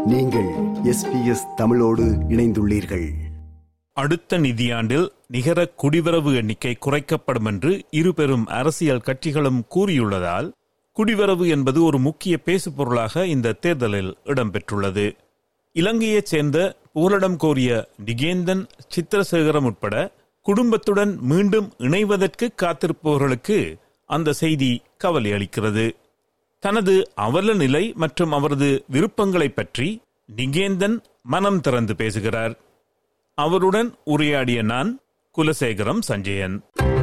நீங்கள் எஸ்பிஎஸ் தமிழோடு இணைந்துள்ளீர்கள் அடுத்த நிதியாண்டில் நிகர குடிவரவு எண்ணிக்கை குறைக்கப்படும் என்று இரு பெரும் அரசியல் கட்சிகளும் கூறியுள்ளதால் குடிவரவு என்பது ஒரு முக்கிய பேசுபொருளாக இந்த தேர்தலில் இடம்பெற்றுள்ளது இலங்கையைச் சேர்ந்த புகலிடம் கோரிய நிகேந்தன் சித்திரசேகரம் உட்பட குடும்பத்துடன் மீண்டும் இணைவதற்கு காத்திருப்பவர்களுக்கு அந்த செய்தி கவலை அளிக்கிறது தனது அவல நிலை மற்றும் அவரது விருப்பங்களை பற்றி நிகேந்தன் மனம் திறந்து பேசுகிறார் அவருடன் உரையாடிய நான் குலசேகரம் சஞ்சயன்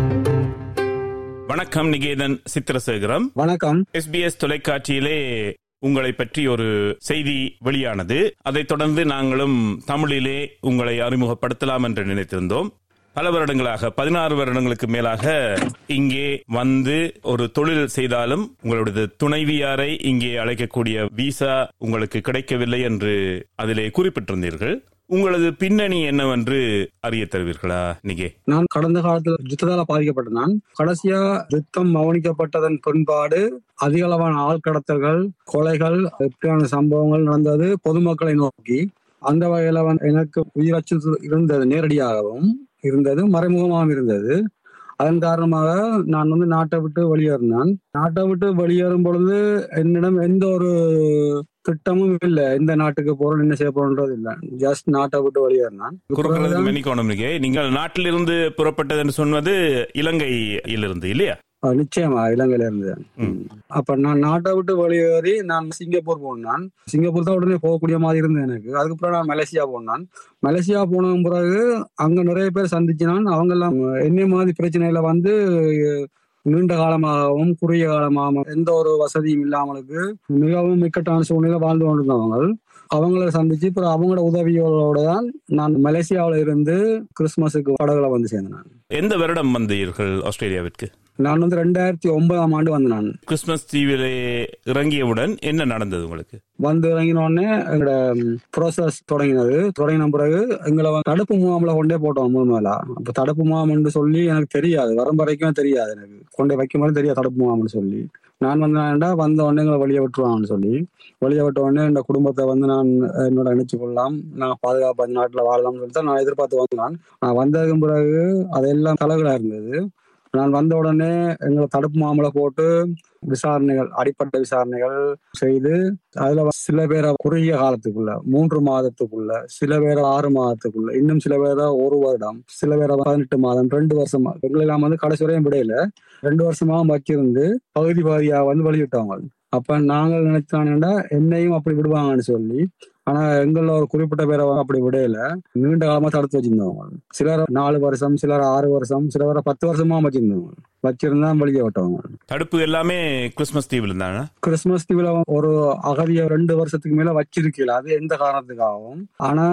வணக்கம் நிகேதன் சித்திரசேகரம் வணக்கம் எஸ்பிஎஸ் தொலைக்காட்சியிலே உங்களை பற்றி ஒரு செய்தி வெளியானது அதைத் தொடர்ந்து நாங்களும் தமிழிலே உங்களை அறிமுகப்படுத்தலாம் என்று நினைத்திருந்தோம் பல வருடங்களாக பதினாறு வருடங்களுக்கு மேலாக இங்கே வந்து ஒரு தொழில் செய்தாலும் உங்களுடைய துணைவியாரை இங்கே அழைக்கக்கூடிய விசா உங்களுக்கு கிடைக்கவில்லை என்று அதிலே குறிப்பிட்டிருந்தீர்கள் உங்களது பின்னணி என்னவென்று அறிய தருவீர்களா நிகே நான் கடந்த காலத்தில் யுத்தத்தால பாதிக்கப்பட்ட நான் கடைசியா யுத்தம் மௌனிக்கப்பட்டதன் பின்பாடு அதிக அளவான ஆள் கடத்தல்கள் கொலைகள் இப்படியான சம்பவங்கள் நடந்தது பொதுமக்களை நோக்கி அந்த வகையில வந்து எனக்கு உயிரச்சு இருந்தது நேரடியாகவும் இருந்தது மறைமுகமாகவும் இருந்தது அதன் காரணமாக நான் வந்து நாட்டை விட்டு வெளியேறினான் நாட்டை விட்டு வெளியேறும் பொழுது என்னிடம் எந்த ஒரு திட்டமும் இல்ல எந்த நாட்டுக்கு போறோம் என்ன செய்ய போறோன்றது இல்ல ஜஸ்ட் நாட்டை விட்டு வெளியேறினான் குறுக்கிறது மெனிக்கோணம் நிகே நீங்கள் நாட்டிலிருந்து புறப்பட்டது என்று சொன்னது இலங்கையிலிருந்து இல்லையா அஹ் நிச்சயமா இலங்கையில இருந்து ம். அப்ப நான் நாட்டை விட்டு வெளியேறி நான் சிங்கப்பூர் போனான் சிங்கப்பூர் தான் உடனே போகக்கூடிய மாதிரி இருந்தது எனக்கு அதுக்கப்புறம் நான் மலேசியா போனான் மலேசியா போன பிறகு அங்க நிறைய பேர் சந்திச்சினான் அவங்க எல்லாம் என்ன மாதிரி பிரச்சனையில வந்து அஹ், நீண்ட காலமாகவும் குறுகிய காலமாகவும் எந்த ஒரு வசதியும் இல்லாமலுக்கு மிகவும் இக்கட்டான சூழ்நிலை வாழ்ந்து கொண்டிருந்தவங்க அவங்கள சந்திச்சு அப்புறம் அவங்களோட உதவியோட தான் நான் மலேசியாவில இருந்து கிறிஸ்துமஸுக்கு படகுல வந்து சேர்ந்தேன் நான். எந்த வருடம் வந்தீர்கள் ஆஸ்திரேலியாவிற்கு நான் வந்து ரெண்டாயிரத்தி ஒன்பதாம் ஆண்டு வந்தேன் நான் கிறிஸ்துமஸ் தீவிலே இறங்கியவுடன் என்ன நடந்தது உங்களுக்கு வந்து இறங்கின உடனே எங்களோட ப்ரோசஸ் தொடங்கினது தொடங்கின பிறகு எங்களை வந்து தடுப்பு முகாமில் கொண்டே போட்டோம் மூணு மேலா அப்ப தடுப்பு முகாம்னு சொல்லி எனக்கு தெரியாது வரும் வரைக்கும் தெரியாது எனக்கு கொண்டே வைக்கும் வரை தெரியாது தடுப்பு முகாம்னு சொல்லி நான் வந்து என்னடா வந்த உடனே எங்களை வெளியே விட்டுருவாங்கன்னு சொல்லி வெளியே விட்ட உடனே இந்த குடும்பத்தை வந்து நான் என்னோட இணைச்சு கொள்ளலாம் நான் பாதுகாப்பு அந்த நாட்டில் வாழலாம்னு சொல்லிட்டு நான் எதிர்பார்த்து வந்தான் நான் வந்ததுக்கு பிறகு அதெல்லாம் தலைகளா இருந்தது நான் வந்த உடனே எங்களை தடுப்பு மாமலை போட்டு விசாரணைகள் அடிப்படை விசாரணைகள் செய்து அதுல வ- சில பேரை குறுகிய காலத்துக்குள்ள மூன்று மாதத்துக்குள்ள சில பேரை ஆறு மாதத்துக்குள்ள இன்னும் சில பேரை ஒரு வருடம் சில பேரை பதினெட்டு மாதம் ரெண்டு வருஷம் எங்களை எல்லாம் வந்து கடைசி வரையும் விடையில ரெண்டு வருஷமா வச்சிருந்து பகுதி பகுதியா வந்து வெளியிட்டவங்க அப்ப நாங்கள் நினைச்சானுண்டா என்னையும் அப்படி விடுவாங்கன்னு சொல்லி ஆனா எங்கள ஒரு குறிப்பிட்ட பேரை வந்து அப்படி விடையில நீண்ட காலமா தடுத்து வச்சிருந்தவங்க சிலர் நாலு வருஷம் சிலர் ஆறு வருஷம் சிலர் பத்து வருஷமா வச்சிருந்தவங்க வச்சிருந்தா வெளியே விட்டவங்க தடுப்பு எல்லாமே கிறிஸ்துமஸ் தீவில் தானே கிறிஸ்துமஸ் தீவுல ஒரு அகதிய ரெண்டு வருஷத்துக்கு மேல வச்சிருக்கல அது எந்த காரணத்துக்காகவும் ஆனா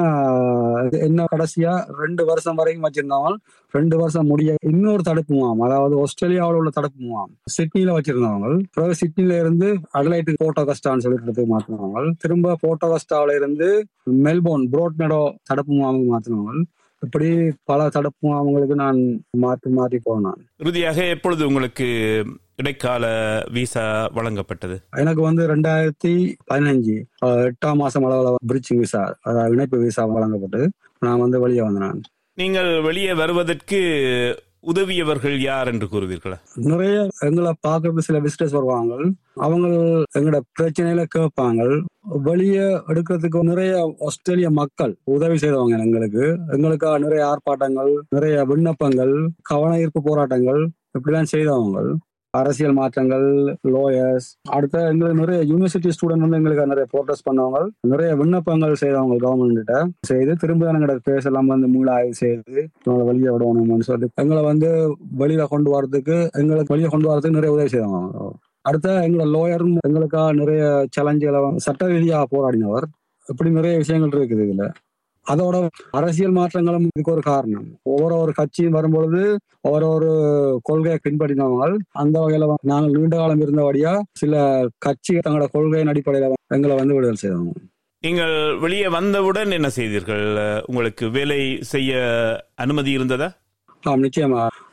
இது என்ன கடைசியா ரெண்டு வருஷம் வரைக்கும் வச்சிருந்தவங்க ரெண்டு வருஷம் முடிய இன்னொரு தடுப்பு முகாம் அதாவது ஆஸ்திரேலியாவில் உள்ள தடுப்பு முகாம் சிட்னில வச்சிருந்தவங்க பிறகு சிட்னில இருந்து அடலைட்டு போட்டோ கஸ்டான்னு சொல்லிட்டு மாத்தினவங்க திரும்ப போட்டோ கஸ்டாவில இருந்து மெல்போர்ன் புரோட்மெடோ தடுப்பு முகாமுக்கு மாத்தினவங்க இப்படி பல தடுப்பு முகாம்களுக்கு நான் மாற்றி மாற்றி போனேன் இறுதியாக எப்பொழுது உங்களுக்கு இடைக்கால விசா வழங்கப்பட்டது எனக்கு வந்து ரெண்டாயிரத்தி பதினஞ்சு அஹ், எட்டாம் மாசம் அளவுல பிரிட்ஜிங் விசா அதாவது இணைப்பு விசா வழங்கப்பட்டு நான் வந்து வெளியே வந்தேன் நான். நீங்கள் வெளியே வருவதற்கு உதவியவர்கள் யார் என்று கூறுவீர்களா நிறைய எங்களை பார்க்கறது சில விசிட்டர்ஸ் வருவாங்க அவங்க எங்களோட பிரச்சனையில கேட்பாங்க வெளியே எடுக்கிறதுக்கு நிறைய ஆஸ்திரேலிய மக்கள் உதவி செய்தவங்க எங்களுக்கு எங்களுக்காக நிறைய ஆர்ப்பாட்டங்கள் நிறைய விண்ணப்பங்கள் கவன ஈர்ப்பு போராட்டங்கள் இப்படிலாம் செய்தவங்க அரசியல் மாற்றங்கள் லோயர்ஸ் அடுத்த எங்களுக்கு நிறைய யூனிவர்சிட்டி ஸ்டூடெண்ட் வந்து எங்களுக்கு நிறைய ப்ரோட்டஸ்ட் பண்ணவங்க நிறைய விண்ணப்பங்கள் செய்தவங்க கவர்மெண்ட் கிட்ட செய்து திரும்ப எங்களோட பேசலாம் வந்து மூல ஆய்வு செய்து எங்களை வெளியே விடணும்னு சொல்லி எங்களை வந்து வெளியில கொண்டு வரதுக்கு எங்களுக்கு வெளியே கொண்டு வரதுக்கு நிறைய உதவி செய்வாங்க அடுத்த எங்களோட லோயரும் எங்களுக்காக நிறைய சேலஞ்சுகளை சட்ட ரீதியாக போராடினவர் இப்படி நிறைய விஷயங்கள் இருக்குது இதுல அதோட அரசியல் மாற்றங்களும் இதுக்கு ஒரு காரணம் ஒவ்வொரு ஒரு கட்சியும் வரும்பொழுது ஒவ்வொரு ஒரு கொள்கையை பின்பற்றினவங்க அந்த வகையில வந்து நாங்கள் நீண்ட காலம் இருந்தபடியா சில கட்சிகள் தங்களோட கொள்கையின் அடிப்படையில எங்களை வந்து விடுதலை செய்வாங்க நீங்கள் வெளியே வந்தவுடன் என்ன செய்தீர்கள் உங்களுக்கு வேலை செய்ய அனுமதி இருந்ததா ஆம் நிச்சயமா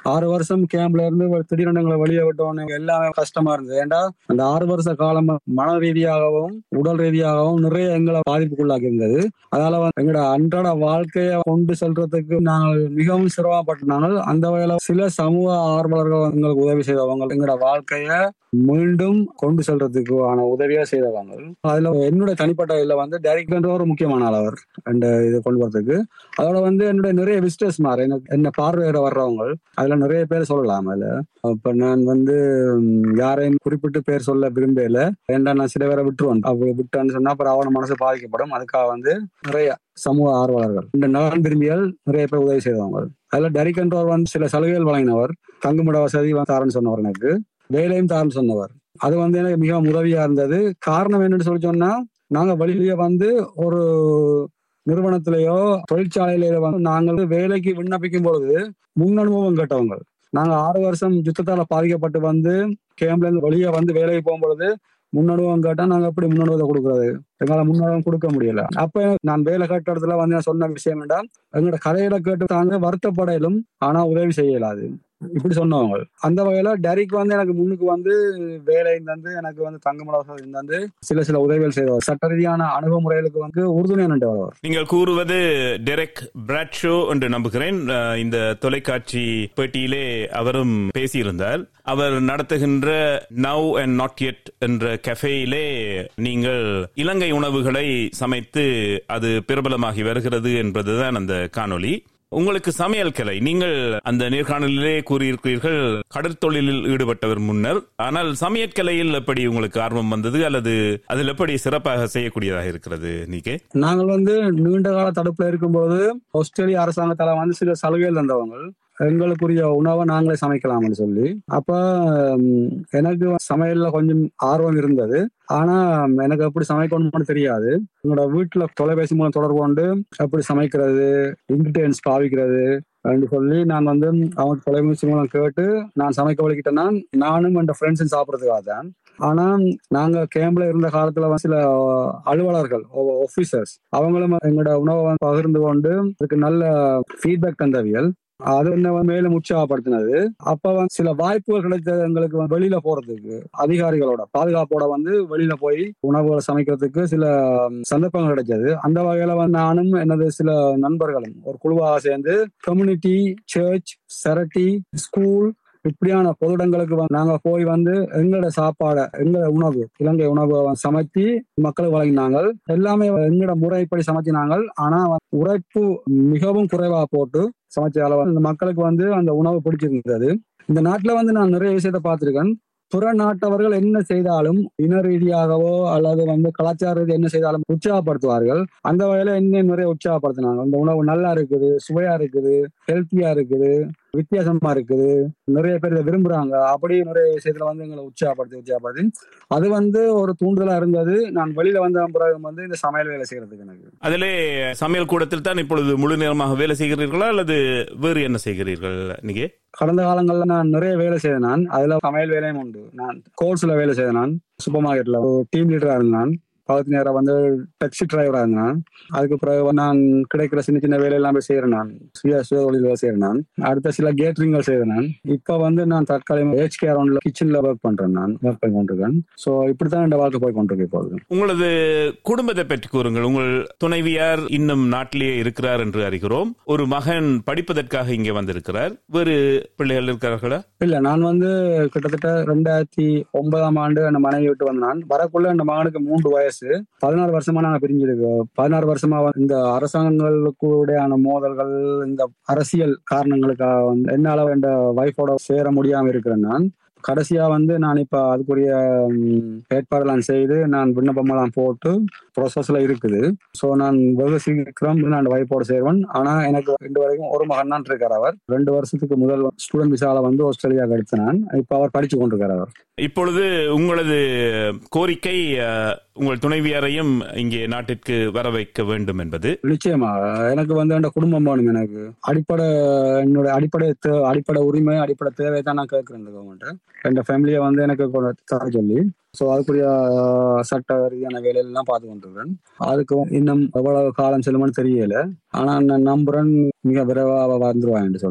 ஆறு வருஷம் கேம்ப்ல இருந்து திடீர்னு எங்களை வெளியே விட்டோன்னு எல்லாமே கஷ்டமா இருந்தது ஏன்டா அந்த ஆறு வருஷ காலம் மன ரீதியாகவும் உடல் ரீதியாகவும் நிறைய எங்களை பாதிப்புக்குள்ளாக்கி இருந்தது அதனால வந்து எங்களோட அன்றாட வாழ்க்கையை கொண்டு செல்றதுக்கு நாங்கள் மிகவும் சிரமப்பட்டு நாங்கள் அந்த வகையில சில சமூக ஆர்வலர்கள் எங்களுக்கு உதவி செய்தவங்க எங்களோட வாழ்க்கைய மீண்டும் கொண்டு செல்றதுக்கான உதவியா செய்தவங்க அதுல என்னுடைய தனிப்பட்ட இதுல வந்து டைரக்டர் ஒரு முக்கியமான ஆளவர் அந்த இதை கொண்டு வரதுக்கு அதோட வந்து என்னுடைய நிறைய விசிட்டர்ஸ் மாறு எனக்கு என்ன பார்வையிட வர்றவங்க அதுல நிறைய பேர் சொல்லலாம் அதுல இப்ப நான் வந்து ம், யாரையும் குறிப்பிட்டு பேர் சொல்ல விரும்பல ஏன்டா நான் சில பேரை விட்டுருவேன் அப்படி விட்டான்னு சொன்னா அப்புறம் அவன மனசு பாதிக்கப்படும் அதுக்காக வந்து நிறைய சமூக ஆர்வலர்கள் இந்த நலன் விரும்பிகள் நிறைய பேர் உதவி செய்தவங்க அதுல டெரிக் என்றவர் வந்து சில சலுகைகள் வழங்கினவர் தங்குமிட வசதி வந்து தாரன்னு சொன்னவர் எனக்கு வேலையும் தாரன்னு சொன்னவர் அது வந்து எனக்கு மிகவும் உதவியா இருந்தது காரணம் என்னன்னு சொல்லி சொன்னா நாங்க வெளியிலேயே வந்து ஒரு நிறுவனத்திலேயோ தொழிற்சாலையிலேயோ வந்து நாங்கள் வேலைக்கு விண்ணப்பிக்கும் பொழுது முன் அனுபவம் கேட்டவங்க நாங்க ஆறு வருஷம் யுத்தத்தால பாதிக்கப்பட்டு வந்து கேம்ப்ல இருந்து வெளியே வந்து வேலைக்கு போகும் பொழுது முன் அனுபவம் கேட்டா நாங்க எப்படி முன் அனுபவத்தை கொடுக்கறது எங்களால முன் அனுபவம் கொடுக்க முடியல அப்ப நான் வேலை கேட்ட இடத்துல வந்து நான் சொன்ன விஷயம் என்னடா எங்களோட கதைகளை கேட்டு தாங்க வருத்தப்படையிலும் ஆனா உதவி செய்யலாது இப்படி சொன்னவங்க அந்த வகையில டெரிக் வந்து எனக்கு முன்னுக்கு வந்து வேலை தந்து எனக்கு வந்து தங்குமிட வசதி தந்து சில சில உதவிகள் செய்தவர் சட்ட ரீதியான அணுகுமுறைகளுக்கு வந்து உறுதுணையா நின்றவர் நீங்கள் கூறுவது டெரெக் பிராட்ஷோ என்று நம்புகிறேன் அஹ், இந்த தொலைக்காட்சி பேட்டியிலே அவரும் பேசியிருந்தார் அவர் நடத்துகின்ற நவ் அண்ட் நாட் yet என்ற கஃபேயிலே நீங்கள் இலங்கை உணவுகளை சமைத்து அது பிரபலமாகி வருகிறது என்பதுதான் அந்த காணொளி உங்களுக்கு சமையல் கலை நீங்கள் அந்த நேர்காணலிலே கூறியிருக்கிறீர்கள் கடற்தொழிலில் ஈடுபட்டவர் முன்னர் ஆனால் சமையற்கலையில் எப்படி உங்களுக்கு ஆர்வம் வந்தது அல்லது அதில் எப்படி சிறப்பாக செய்யக்கூடியதாக இருக்கிறது நீக்கே நாங்கள் வந்து நீண்ட கால தடுப்புல இருக்கும்போது ஆஸ்திரேலிய அரசாங்கத்தால வந்து சில சலுகைகள் தந்தவங்க எங்களுக்குரிய உணவை நாங்களே சமைக்கலாம்னு சொல்லி அப்ப ம், எனக்கு சமையல்ல கொஞ்சம் ஆர்வம் இருந்தது ஆனா எனக்கு எப்படி சமைக்கணும்னு தெரியாது எங்களோட வீட்டுல தொலைபேசி மூலம் தொடர்பு கொண்டு எப்படி சமைக்கிறது இன்கிரியன்ஸ் பாவிக்கிறது அப்படின்னு சொல்லி நான் வந்து அவங்க தொலைபேசி மூலம் கேட்டு நான் சமைக்க வலிக்கிட்டேன்னா நானும் என் ஃப்ரெண்ட்ஸும் சாப்பிட்றதுக்காக தான் ஆனா நாங்க கேம்ப்ல இருந்த காலத்துல வந்து சில அலுவலர்கள் ஆபீசர்ஸ் அவங்களும் எங்களோட உணவை வந்து பகிர்ந்து கொண்டு அதுக்கு நல்ல ஃபீட்பேக் தந்தவியல் அது என்ன வந்து மேலும் உற்சாகப்படுத்தினது அப்ப வந்து சில வாய்ப்புகள் கிடைத்தது எங்களுக்கு வந்து வெளியில போறதுக்கு அதிகாரிகளோட பாதுகாப்போட வந்து வெளியில போய் உணவுகளை சமைக்கிறதுக்கு சில ம், சந்தர்ப்பங்கள் கிடைச்சது அந்த வகையில வந்து நானும் எனது சில நண்பர்களும் ஒரு குழுவாக சேர்ந்து கம்யூனிட்டி சர்ச் செரட்டி ஸ்கூல் இப்படியான பொதுடங்களுக்கு வந்து நாங்க போய் வந்து எங்களோட சாப்பாடை எங்களோட உணவு இலங்கை உணவை வந்து சமைத்து மக்களுக்கு வழங்கினாங்க எல்லாமே எங்களோட முறைப்படி சமைச்சினாங்க ஆனா வந்து உரைப்பு மிகவும் குறைவா போட்டு சமைச்சால வந்து இந்த மக்களுக்கு வந்து அந்த உணவு பிடிச்சிருந்தது இந்த நாட்டுல வந்து நான் நிறைய விஷயத்த பார்த்திருக்கேன் புற நாட்டவர்கள் என்ன செய்தாலும் இன ரீதியாகவோ அல்லது வந்து கலாச்சார ரீதியாக என்ன செய்தாலும் உற்சாகப்படுத்துவார்கள் அந்த வகையில என்ன நிறைய உற்சாகப்படுத்தினாங்க இந்த உணவு நல்லா இருக்குது சுவையா இருக்குது ஹெல்த்தியா இருக்குது வித்தியாசமா இருக்குது நிறைய பேர் இதை விரும்புறாங்க அப்படி நிறைய விஷயத்துல வந்து எங்களை உற்சாகப்படுத்தி உற்சாகப்படுத்தி அது வந்து ஒரு தூண்டுதலா இருந்தது நான் வெளியில வந்த பிறகு வந்து இந்த சமையல் வேலை செய்யறதுக்கு எனக்கு அதிலே சமையல் கூடத்தில் தான் இப்பொழுது முழு நேரமாக வேலை செய்கிறீர்களா அல்லது வேறு என்ன செய்கிறீர்கள் நீங்க கடந்த காலங்கள்ல நான் நிறைய வேலை செய்தேன் நான் அதுல சமையல் வேலையும் உண்டு நான் கோர்ஸ்ல வேலை செய்தேன் நான் சூப்பர் மார்க்கெட்ல டீம் லீடரா இருந்தேன் பக்கத்து நேரம் வந்து டாக்ஸி டிரைவரா இருந்தேன் அதுக்கு பிறகு நான் கிடைக்கிற சின்ன சின்ன வேலை எல்லாம் போய் செய்யறேன் நான் சுய சுய தொழில் வேலை செய்யறேன் நான் அடுத்த சில கேட்டரிங்கள் செய்யறேன் நான் இப்ப வந்து நான் தற்காலிகம் ஹெச் கேர் கிச்சன்ல ஒர்க் பண்றேன் நான் ஒர்க் பண்ணி கொண்டிருக்கேன் சோ இப்படித்தான் என் வாழ்க்கை போய் கொண்டிருக்கு இப்போது உங்களது குடும்பத்தை பற்றி கூறுங்கள் உங்கள் துணைவியார் இன்னும் நாட்டிலேயே இருக்கிறார் என்று அறிகிறோம் ஒரு மகன் படிப்பதற்காக இங்கே வந்திருக்கிறார் வேறு பிள்ளைகள் இருக்கிறார்களா இல்ல நான் வந்து கிட்டத்தட்ட ரெண்டாயிரத்தி ஒன்பதாம் ஆண்டு என் மனைவி விட்டு வந்தான் வரக்குள்ள என் மகனுக்கு மூன்று வயசு பதினாறு வருஷமா நாங்க பிரிஞ்சிருக்கோம் பதினாறு வருஷமா வந்து இந்த அரசாங்கங்களுக்குடையான மோதல்கள் இந்த அரசியல் காரணங்களுக்காக வந்து என்னால என் வைஃபோட சேர முடியாம இருக்கிறேன் நான் கடைசியா வந்து நான் இப்ப அதுக்குரிய ம், ஏற்பாடெல்லாம் செய்து நான் விண்ணப்பமெல்லாம் போட்டு ப்ரோசஸ்ல இருக்குது சோ நான் வெகு சீக்கிரம் நான் வைஃபோட சேர்வன் ஆனா எனக்கு ரெண்டு வரைக்கும் ஒரு மகன் தான் இருக்கார் அவர் ரெண்டு வருஷத்துக்கு முதல் ஸ்டூடெண்ட் விசால வந்து ஆஸ்திரேலியா கிடைத்து நான் இப்ப அவர் படிச்சு கொண்டிருக்கார் அவர் இப்பொழுது உங்களது கோரிக்கை அஹ், உங்கள் துணைவியாரையும் இங்கே நாட்டிற்கு வர வைக்க வேண்டும் என்பது நிச்சயமா எனக்கு வந்து என் குடும்பம் வேணும் எனக்கு அடிப்படை என்னோட அடிப்படை தே- அடிப்படை உரிமை அடிப்படை தேவை தான் நான் கேட்கிறேன் இந்த கவர்மெண்ட் என் ஃபேமிலியை வந்து எனக்கு கொண்டு தர சொல்லி ஸோ அதுக்குரிய ஆஹ், சட்ட ரீதியான வேலையெல்லாம் பார்த்து கொண்டிருக்கிறேன் அதுக்கு இன்னும் எவ்வளவு காலம் செல்லுமான்னு தெரியல ஆனா நான் நம்புறேன் மிக விரைவாக வந்துருவான் என்று சொல்லுவேன்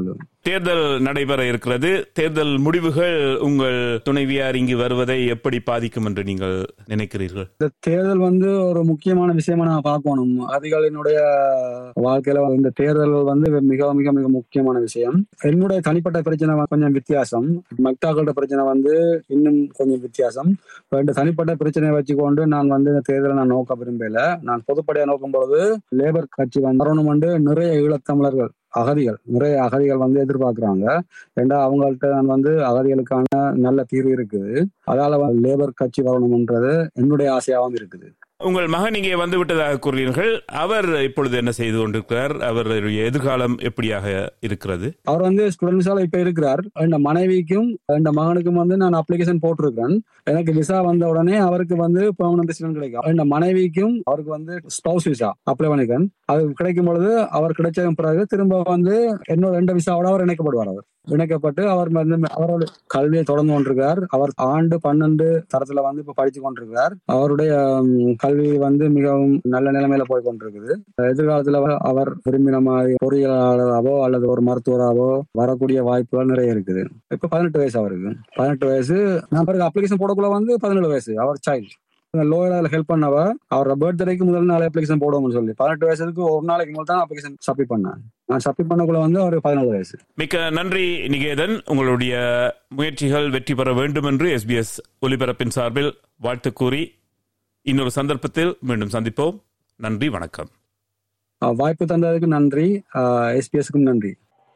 தேர்தல் நடைபெற இருக்கிறது தேர்தல் முடிவுகள் உங்கள் துணைவியார் இங்கு வருவதை எப்படி பாதிக்கும் என்று நீங்கள் நினைக்கிறீர்கள் இந்த தேர்தல் வந்து ஒரு முக்கியமான விஷயமா நான் பார்க்கணும் அதிகளினுடைய வாழ்க்கையில இந்த தேர்தல் வந்து மிக மிக மிக முக்கியமான விஷயம் என்னுடைய தனிப்பட்ட பிரச்சனை வந்து கொஞ்சம் வித்தியாசம் மக்தாக்களோட பிரச்சனை வந்து இன்னும் கொஞ்சம் வித்தியாசம் ரெண்டு தனிப்பட்ட பிரச்சனையை வச்சுக்கொண்டு நான் வந்து இந்த தேர்தலை நான் நோக்க விரும்பல நான் பொதுப்படையா நோக்கும் பொழுது லேபர் கட்சி வந்து வரணும் வந்து நிறைய ஈழத்தமிழர்கள் அகதிகள் நிறைய அகதிகள் வந்து எதிர்பார்க்கறாங்க ஏண்டா அவங்கள்ட்ட நான் வந்து அகதிகளுக்கான நல்ல தீர்வு இருக்குது அதால வந்து லேபர் கட்சி வரணும்ன்றது என்னுடைய ஆசையாகவும் இருக்குது உங்கள் மகன் இங்கே வந்து விட்டதாக கூறுகிறீர்கள் அவர் இப்பொழுது என்ன செய்து கொண்டிருக்கிறார் அவருடைய எதிர்காலம் எப்படியாக இருக்கிறது அவர் வந்து ஸ்டூடெண்ட்ஸால இப்ப இருக்கிறார் என் மனைவிக்கும் என் மகனுக்கும் வந்து நான் அப்ளிகேஷன் போட்டிருக்கேன் எனக்கு விசா வந்த உடனே அவருக்கு வந்து பெர்மனன்ட் ரெசிடென்ட் கிடைக்கும் என் மனைவிக்கும் அவருக்கு வந்து ஸ்பவுஸ் விசா அப்ளை பண்ணிருக்கேன் அது கிடைக்கும் பொழுது அவர் கிடைச்ச பிறகு திரும்ப வந்து என்னோட ரெண்டு விசாவோட அவர் இணைக்கப்படுவார் அவர் இணைக்கப்பட்டு அவர் வந்து அவரோட கல்வியை தொடர்ந்து கொண்டிருக்கார் அவர் ஆண்டு பன்னெண்டு தரத்துல வந்து இப்ப படிச்சு கொண்டிருக்கிறார் அவருடைய ம், கல்வி வந்து மிகவும் நல்ல நிலைமையில போய் கொண்டிருக்குது எதிர்காலத்துல அவர் விரும்பின மாதிரி பொறியியலாளராகவோ அல்லது ஒரு மருத்துவராகவோ வரக்கூடிய வாய்ப்புகள் நிறைய இருக்குது இப்ப பதினெட்டு வயசு அவருக்கு பதினெட்டு வயசு நான் பிறகு அப்ளிகேஷன் போடக்குள்ள வந்து பதினேழு வயசு அவர் சைல்டு லோயரால ஹெல்ப் பண்ணவ அவரோட பர்த்டேக்கு முதல் நாள் அப்ளிகேஷன் போடுவோம்னு சொல்லி பதினெட்டு வயசுக்கு ஒரு நாளைக்கு முதல் தான் அப்ளிகேஷன் சப்மிட் பண்ணேன் நான் சப்மிட் பண்ணக்குள்ள வந்து அவர் பதினேழு வயசு மிக்க நன்றி நிகேதன் உங்களுடைய முயற்சிகள் வெற்றி பெற வேண்டும் என்று எஸ்பிஎஸ் ஒலிபரப்பின் சார்பில் வாழ்த்து கூறி இன்னொரு சந்தர்ப்பத்தில் மீண்டும் சந்திப்போம் நன்றி வணக்கம் அஹ் வாய்ப்பு தந்ததுக்கு நன்றி எஸ்பிஎஸ்க்கும் நன்றி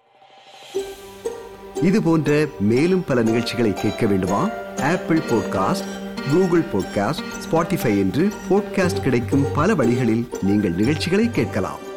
இது போன்ற மேலும் பல நிகழ்ச்சிகளை கேட்க வேண்டுமா Apple podcast Google podcast Spotify என்று பாட்காஸ்ட் கிடைக்கும் பல வழிகளில் நீங்கள் நிகழ்ச்சிகளை கேட்கலாம்